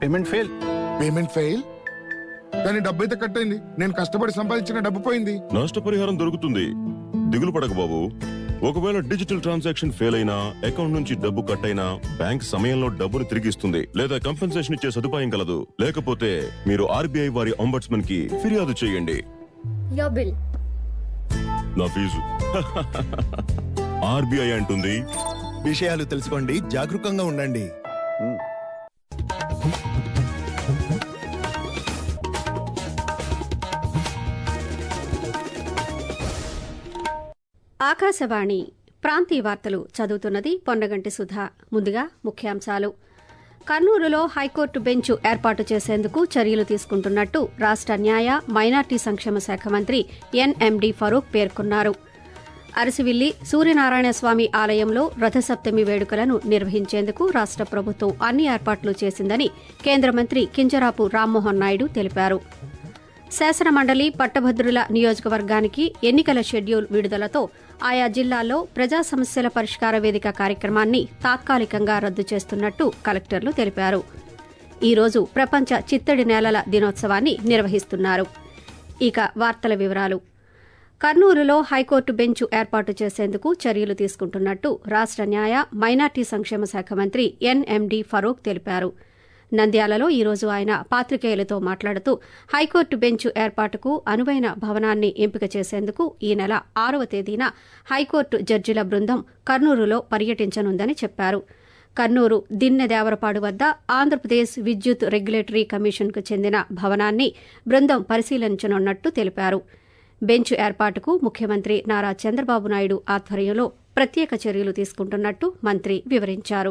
Payment fail payment fail కానీ డబ్బు అయితే కట్ అయింది నేను కష్టపడి సంపాదించిన డబ్బు పోయింది నష్టపరిహారం దొరుకుతుంది దిగులు పడక బాబు ఒకవేళ డిజిటల్ ట్రాన్సాక్షన్ ఫెయిల్ అయినా అకౌంట్ నుంచి డబ్బు కట్ అయినా బ్యాంక్ సమయంలో డబ్బును తిరిగిస్తుంది లేదా కంపెన్సేషన్ ఇచ్చే సదుపాయం కలదు లేకపోతే మీరు ఆర్బీఐ వారి అంబడ్స్మన్ కి ఫిర్యాదు చేయండి Your bill. నా ఫీజు ఆర్బీఐ అంటుంది విషయాలు తెలుసుకోండి జాగరూకంగా ఉండండి ఆకాశవాణి ప్రాంతీయ వార్తలు చదువుతున్నది పొన్నగంటి సుధా ముందుగా ముఖ్యాంశాలు కర్నూలులో హైకోర్టు బెంచ్ ఏర్పాటు చేసేందుకు చర్యలు తీసుకుంటున్నట్టు రాష్ట న్యాయ మైనార్టీ సంక్షేమ శాఖ మంత్రి ఎన్ఎండి ఫరూక్ పేర్కొన్నారు అరసివిల్లి సూర్యనారాయణ స్వామి ఆలయంలో రథసప్తమి వేడుకలను నిర్వహించేందుకు రాష్ట ప్రభుత్వం అన్ని ఏర్పాట్లు చేసిందని కేంద్ర మంత్రి కింజరాపు రామ్మోహన్ నాయుడు తెలిపారు శాసనమండలి పట్టభద్రుల నియోజకవర్గానికి ఎన్నికల షెడ్యూల్ విడుదలతో ఆయా జిల్లాల్లో ప్రజా సమస్యల పరిష్కార వేదిక కార్యక్రమాన్ని తాత్కాలికంగా రద్దు చేస్తున్నట్టు కలెక్టర్లు తెలిపారు ఈ రోజు ప్రపంచ చిత్తడి నేలల దినోత్సవాన్ని నిర్వహిస్తున్నారు ఇక వార్తల వివరాలు కర్నూలులో హైకోర్టు బెంచ్ ఏర్పాటు చేసేందుకు చర్యలు తీసుకుంటున్నట్టు రాష్ట న్యాయ మైనార్టీ సంక్షేమ శాఖ మంత్రి ఎన్ఎండి ఫరూక్ తెలిపారు నంద్యాలలో ఈ రోజు ఆయన పాత్రికేయులతో మాట్లాడుతూ హైకోర్టు బెంచ్ ఏర్పాటుకు అనువైన భవనాన్ని ఎంపిక చేసేందుకు ఈ నెల ఆరవ తేదీన హైకోర్టు జడ్జిల బృందం కర్నూలులో పర్యటించనుందని చెప్పారు కర్నూలు దిన్నె దేవరపాడు వద్ద ఆంధ్రప్రదేశ్ విద్యుత్ రెగ్యులేటరీ కమిషన్కు చెందిన భవనాన్ని బృందం పరిశీలించనున్నట్టు తెలిపారు బెంచ్ ఏర్పాటుకు ముఖ్యమంత్రి నారా చంద్రబాబు నాయుడు ఆధ్వర్యంలో ప్రత్యేక చర్యలు తీసుకుంటున్నట్టు మంత్రి వివరించారు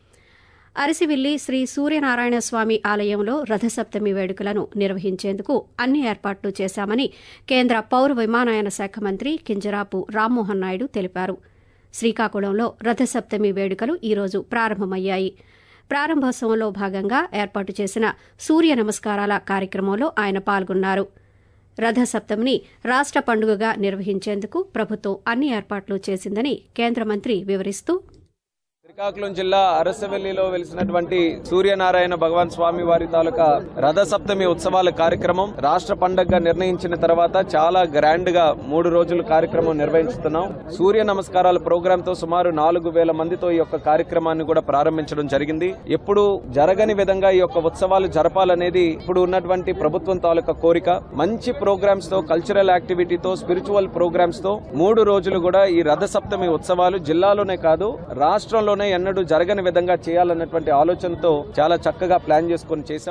అరిసివిల్లి శ్రీ సూర్యనారాయణ స్వామి ఆలయంలో రథసప్తమి వేడుకలను నిర్వహించేందుకు అన్ని ఏర్పాట్లు చేశామని కేంద్ర పౌర విమానయాన శాఖ మంత్రి కింజరాపు రామ్మోహన్ నాయుడు తెలిపారు శ్రీకాకుళంలో రథసప్తమి వేడుకలు ఈ రోజు ప్రారంభమయ్యాయి ప్రారంభోత్సవంలో భాగంగా ఏర్పాటు చేసిన సూర్య నమస్కారాల కార్యక్రమంలో ఆయన పాల్గొన్నారు రథసప్తమిని రాష్ట పండుగగా నిర్వహించేందుకు ప్రభుత్వం అన్ని ఏర్పాట్లు చేసిందని కేంద్ర మంత్రి వివరిస్తూ శ్రీకాకుళం జిల్లా అరసవెల్లిలో వెలిసినటువంటి సూర్యనారాయణ భగవాన్ స్వామి వారి తాలూకా రథ సప్తమి ఉత్సవాల కార్యక్రమం రాష్ట్ర పండగగా నిర్ణయించిన తర్వాత చాలా గ్రాండ్ గా మూడు రోజుల కార్యక్రమం నిర్వహిస్తున్నాం సూర్య నమస్కారాల ప్రోగ్రామ్ తో సుమారు నాలుగు వేల మందితో ఈ యొక్క కార్యక్రమాన్ని కూడా ప్రారంభించడం జరిగింది ఎప్పుడు జరగని విధంగా ఈ యొక్క ఉత్సవాలు జరపాలనేది ఇప్పుడు ఉన్నటువంటి ప్రభుత్వం తాలూకా కోరిక మంచి ప్రోగ్రామ్స్ తో కల్చరల్ యాక్టివిటీతో స్పిరిచువల్ ప్రోగ్రామ్స్ తో మూడు రోజులు కూడా ఈ రథ సప్తమి ఉత్సవాలు జిల్లాలోనే కాదు రాష్ట్రంలోనే ఎన్నడూ జరగని విధంగా చేయాలన్నటువంటి ఆలోచనతో చాలా చక్కగా ప్లాన్ చేసుకొని చేశాం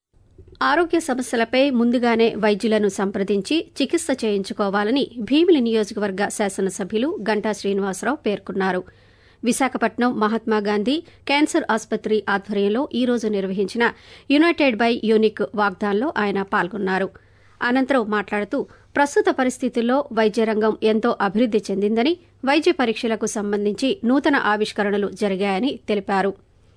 ఆరోగ్య సమస్యలపై ముందుగానే వైద్యులను సంప్రదించి చికిత్స చేయించుకోవాలని భీమిలి నియోజకవర్గ శాసనసభ్యులు గంటా శ్రీనివాసరావు పేర్కొన్నారు విశాఖపట్నం మహాత్మాగాంధీ క్యాన్సర్ ఆసుపత్రి ఆధ్వర్యంలో ఈ రోజు నిర్వహించిన యునైటెడ్ బై యూనిక్ వాగ్దాన్లో ఆయన పాల్గొన్నారు అనంతరం మాట్లాడుతూ ప్రస్తుత పరిస్థితుల్లో వైద్య రంగం ఎంతో అభివృద్ది చెందిందని వైద్య పరీక్షలకు సంబంధించి నూతన ఆవిష్కరణలు జరిగాయని తెలిపారు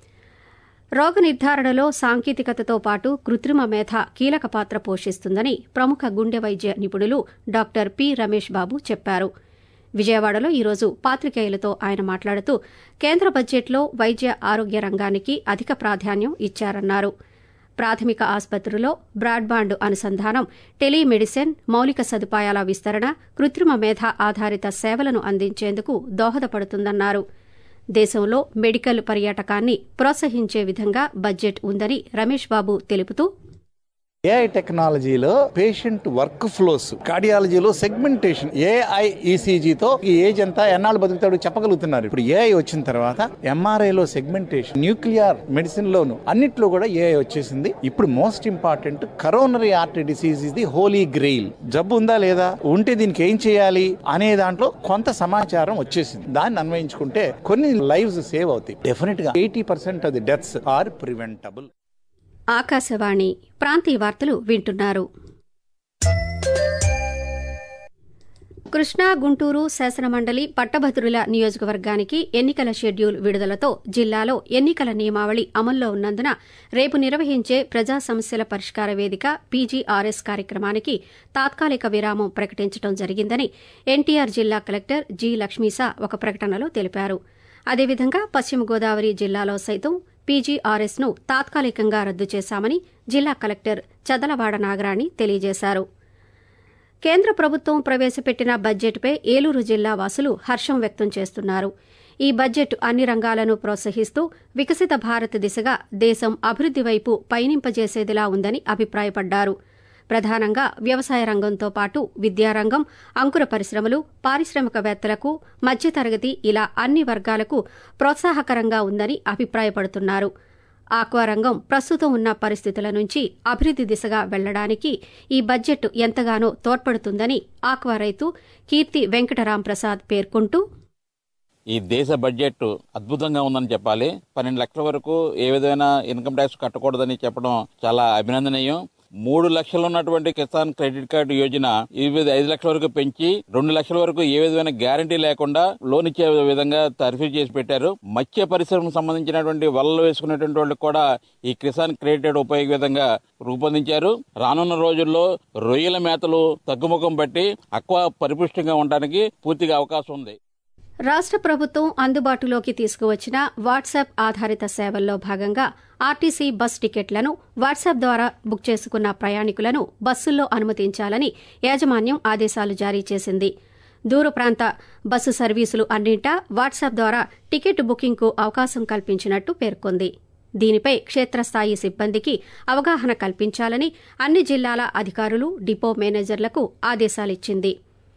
రోగ నిర్ధారణలో సాంకేతికతతో పాటు కృత్రిమ మేధ కీలక పాత్ర పోషిస్తుందని ప్రముఖ గుండె వైద్య నిపుణులు డాక్టర్ పి రమేష్ బాబు చెప్పారు విజయవాడలో ఈరోజు పాత్రికేయులతో ఆయన మాట్లాడుతూ కేంద్ర బడ్జెట్లో వైద్య ఆరోగ్య రంగానికి అధిక ప్రాధాన్యం ఇచ్చారన్నారు ప్రాథమిక ఆసుపత్రుల్లో బ్రాడ్బాండ్ అనుసంధానం టెలిమెడిసిన్ మౌలిక సదుపాయాల విస్తరణ కృత్రిమ మేధ ఆధారిత సేవలను అందించేందుకు దోహదపడుతుందన్నారు దేశంలో మెడికల్ పర్యాటకాన్ని ప్రోత్సహించే విధంగా బడ్జెట్ ఉందని రమేష్ బాబు తెలుపుతూ ఏఐ టెక్నాలజీలో పేషెంట్ వర్క్ ఫ్లోస్ కార్డియాలజీలో సెగ్మెంటేషన్ ఏఐ ఈసీజీతో ఈ ఏజ్ ఎంత ఎన్నాళ్ళు బతుకుతాడు చెప్పగలుగుతున్నారు ఇప్పుడు ఏఐ వచ్చిన తర్వాత ఎంఆర్ఐ లో సెగ్మెంటేషన్ న్యూక్లియర్ మెడిసిన్ లోను అన్నిట్లో కూడా ఏఐ వచ్చేసింది ఇప్పుడు most important coronary artery disease is the holy grail జబ్బు ఉందా లేదా ఉంటే దీనికి ఏం చేయాలి అనే దాంట్లో కొంత సమాచారం వచ్చేసింది దాన్ని అన్వయించుకుంటే కొన్ని లైవ్స్ సేవ్ అవుతాయి డెఫినెట్ గా eighty percent of the deaths are preventable ఆకాశవాణి ప్రాంతీయ వార్తలు వింటున్నారు కృష్ణా గుంటూరు శాసనమండలి పట్టభద్రుల నియోజకవర్గానికి ఎన్నికల షెడ్యూల్ విడుదలతో జిల్లాలో ఎన్నికల నియమావళి అమల్లో ఉన్నందున రేపు నిర్వహించే ప్రజా సమస్యల పరిష్కార వేదిక పీజీఆర్ఎస్ కార్యక్రమానికి తాత్కాలిక విరామం ప్రకటించడం జరిగిందని ఎన్టీఆర్ జిల్లా కలెక్టర్ జి లక్ష్మీసా ఒక ప్రకటనలో తెలిపారు అదేవిధంగా పశ్చిమ గోదావరి జిల్లాలో సైతం పీజీఆర్ఎస్ ను తాత్కాలికంగా రద్దు చేశామని జిల్లా కలెక్టర్ చదలవాడ నాగరాణి తెలియజేశారు కేంద్ర ప్రభుత్వం ప్రవేశపెట్టిన బడ్జెట్పై ఏలూరు జిల్లా వాసులు హర్షం వ్యక్తం చేస్తున్నారు ఈ బడ్జెట్ అన్ని రంగాలను ప్రోత్సహిస్తూ వికసిత భారత్ దిశగా దేశం అభివృద్ది వైపు పయనింపజేసేదిలా ఉందని అభిప్రాయపడ్డారు ప్రధానంగా వ్యవసాయ రంగంతో పాటు విద్యారంగం అంకుర పరిశ్రమలు పారిశ్రామికవేత్తలకు మధ్యతరగతి ఇలా అన్ని వర్గాలకు ప్రోత్సాహకరంగా ఉందని అభిప్రాయపడుతున్నారు ఆక్వా రంగం ప్రస్తుతం ఉన్న పరిస్థితుల నుంచి అభివృద్ది దిశగా వెళ్లడానికి ఈ బడ్జెట్ ఎంతగానో తోడ్పడుతుందని ఆక్వా రైతు కీర్తి వెంకటరాం ప్రసాద్ పేర్కొంటూ ఈ దేశ బడ్జెట్ అద్భుతంగా ఉందని చెప్పాలి పన్నెండు లక్షల వరకు ఏ విధమైన ఇన్కమ్ ట్యాక్స్ కట్టకూడదని చెప్పడం చాలా అభినందనీయం మూడు లక్షలు ఉన్నటువంటి కిసాన్ క్రెడిట్ కార్డు యోజన ఈ విధ- ఐదు లక్షల వరకు పెంచి రెండు లక్షల వరకు ఏ విధమైన గ్యారంటీ లేకుండా లోన్ ఇచ్చే విధంగా తర్ఫీ చేసి పెట్టారు మత్స్య పరిశ్రమకు సంబంధించినటువంటి వలలు వేసుకునేటువంటి వాళ్ళకి కూడా ఈ కిసాన్ క్రెడిట్ కార్డు ఉపయోగ విధంగా రూపొందించారు రానున్న రోజుల్లో రొయ్యల మేతలు తగ్గుముఖం బట్టి అక్వా పరిపుష్టంగా ఉండడానికి పూర్తిగా అవకాశం ఉంది రాష్ట ప్రభుత్వం అందుబాటులోకి తీసుకువచ్చిన వాట్సాప్ ఆధారిత సేవల్లో భాగంగా ఆర్టీసీ బస్ టికెట్లను వాట్సాప్ ద్వారా బుక్ చేసుకున్న ప్రయాణికులను బస్సుల్లో అనుమతించాలని యాజమాన్యం ఆదేశాలు జారీ చేసింది దూర ప్రాంత బస్సు సర్వీసులు అన్నింటా వాట్సాప్ ద్వారా టికెట్ బుకింగ్కు అవకాశం కల్పించినట్టు పేర్కొంది దీనిపై క్షేత్రస్థాయి సిబ్బందికి అవగాహన కల్పించాలని అన్ని జిల్లాల అధికారులు డిపో మేనేజర్లకు ఆదేశాలిచ్చింది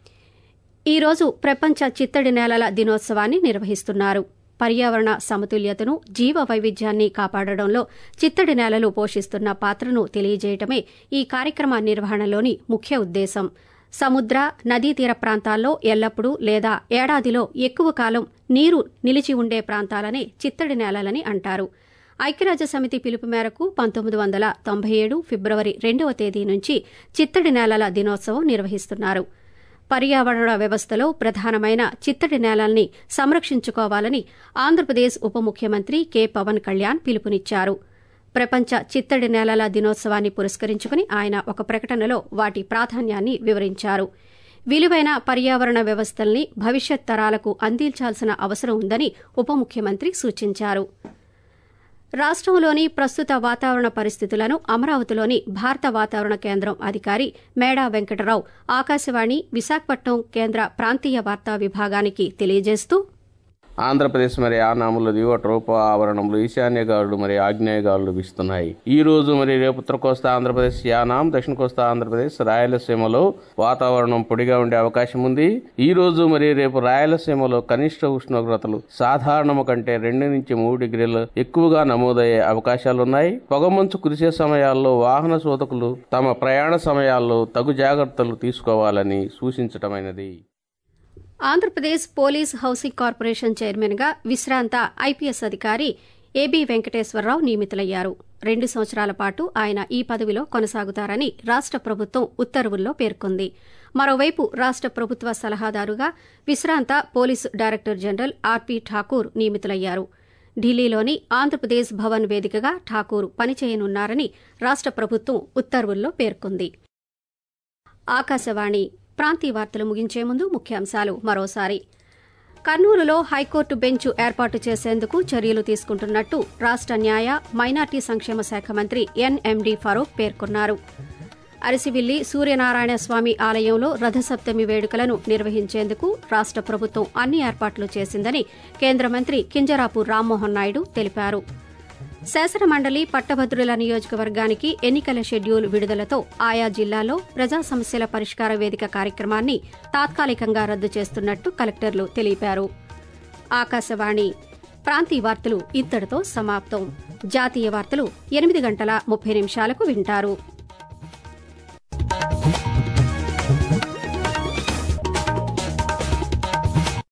ఈ రోజు ప్రపంచ చిత్తడి నేలల దినోత్సవాన్ని నిర్వహిస్తున్నారు పర్యావరణ సమతుల్యతను జీవ వైవిధ్యాన్ని కాపాడడంలో చిత్తడి నేలలు పోషిస్తున్న పాత్రను తెలియజేయటమే ఈ కార్యక్రమ నిర్వహణలోని ముఖ్య ఉద్దేశం సముద్ర నదీ తీర ప్రాంతాల్లో ఎల్లప్పుడూ లేదా ఏడాదిలో ఎక్కువ కాలం నీరు నిలిచి ఉండే ప్రాంతాలనే చిత్తడి నేలలని అంటారు ఐక్యరాజ్య సమితి పిలుపు మేరకు పంతొమ్మిది వందల తొంభై ఏడు ఫిబ్రవరి రెండవ తేదీ నుంచి చిత్తడి నేలల దినోత్సవం నిర్వహిస్తున్నారు పర్యావరణ వ్యవస్థలో ప్రధానమైన చిత్తడి నేలల్ని సంరక్షించుకోవాలని ఆంధ్రప్రదేశ్ ఉప ముఖ్యమంత్రి కె పవన్ కళ్యాణ్ పిలుపునిచ్చారు ప్రపంచ చిత్తడి నేలల దినోత్సవాన్ని పురస్కరించుకుని ఆయన ఒక ప్రకటనలో వాటి ప్రాధాన్యాన్ని వివరించారు విలువైన పర్యావరణ వ్యవస్థల్ని భవిష్యత్ తరాలకు అందించాల్సిన అవసరం ఉందని ఉప ముఖ్యమంత్రి సూచించారు రాష్ట్రంలోని ప్రస్తుత వాతావరణ పరిస్థితులను అమరావతిలోని భారత వాతావరణ కేంద్రం అధికారి మేడా వెంకటరావు ఆకాశవాణి విశాఖపట్నం కేంద్ర ప్రాంతీయ వార్తా విభాగానికి తెలియజేస్తూ ఆంధ్రప్రదేశ్ మరి ఆనాములు దిగువ ట్రోప ఆవరణములు ఈశాన్య గాలులు మరి ఆగ్నేయ గాలులు వీస్తున్నాయి ఈ రోజు మరి రేపు ఉత్తర కోస్తా ఆంధ్రప్రదేశ్ యానాం దక్షిణ కోస్తా ఆంధ్రప్రదేశ్ రాయలసీమలో వాతావరణం పొడిగా ఉండే అవకాశం ఉంది ఈ రోజు మరి రేపు రాయలసీమలో కనిష్ట ఉష్ణోగ్రతలు సాధారణము కంటే రెండు నుంచి మూడు డిగ్రీలు ఎక్కువగా నమోదయ్యే అవకాశాలున్నాయి పొగమంచు కురిసే సమయాల్లో వాహన శోధకులు తమ ప్రయాణ సమయాల్లో తగు జాగ్రత్తలు తీసుకోవాలని సూచించటమైనది Andhra Pradesh police housing corporation chairman గా విశ్రాంత ఐపీఎస్ అధికారి ఏబీ వెంకటేశ్వరరావు నియమితులయ్యారు రెండు సంవత్సరాల పాటు ఆయన ఈ పదవిలో కొనసాగుతారని రాష్ట ప్రభుత్వం ఉత్తర్వుల్లో పేర్కొంది మరోవైపు రాష్ట ప్రభుత్వ సలహాదారుగా విశ్రాంత police director general R P Thakur నియమితులయ్యారు ఢిల్లీలోని ఆంధ్రప్రదేశ్ భవన్ వేదికగా ఠాకూర్ పనిచేయనున్నారని రాష్ట ప్రభుత్వం ఉత్తర్వుల్లో పేర్కొంది ఆకాశవాణి ప్రాంతీయ వార్తలు ముగించే ముందు ముఖ్యాంశాలు మరోసారి కర్నూలులో హైకోర్టు బెంచ్ ఏర్పాటు చేసేందుకు చర్యలు తీసుకుంటున్నట్టు రాష్ట న్యాయ మైనార్టీ సంక్షేమ శాఖ మంత్రి ఎన్ఎండి ఫరూక్ పేర్కొన్నారు అరిసివిల్లి సూర్యనారాయణ స్వామి ఆలయంలో రథసప్తమి వేడుకలను నిర్వహించేందుకు రాష్ట ప్రభుత్వం అన్ని ఏర్పాట్లు చేసిందని కేంద్ర మంత్రి కింజరాపు రామ్మోహన్ నాయుడు తెలిపారు శాసనమండలి పట్టభద్రుల నియోజకవర్గానికి ఎన్నికల షెడ్యూల్ విడుదలతో ఆయా జిల్లాల్లో ప్రజా సమస్యల పరిష్కార వేదిక కార్యక్రమాన్ని తాత్కాలికంగా రద్దు చేస్తున్నట్టు కలెక్టర్లు తెలిపారు ఆకాశవాణి ప్రాంతీయ వార్తలు ఇంతటితో సమాప్తం జాతీయ వార్తలు ఎనిమిది గంటల ముప్పై నిమిషాలకు వింటారు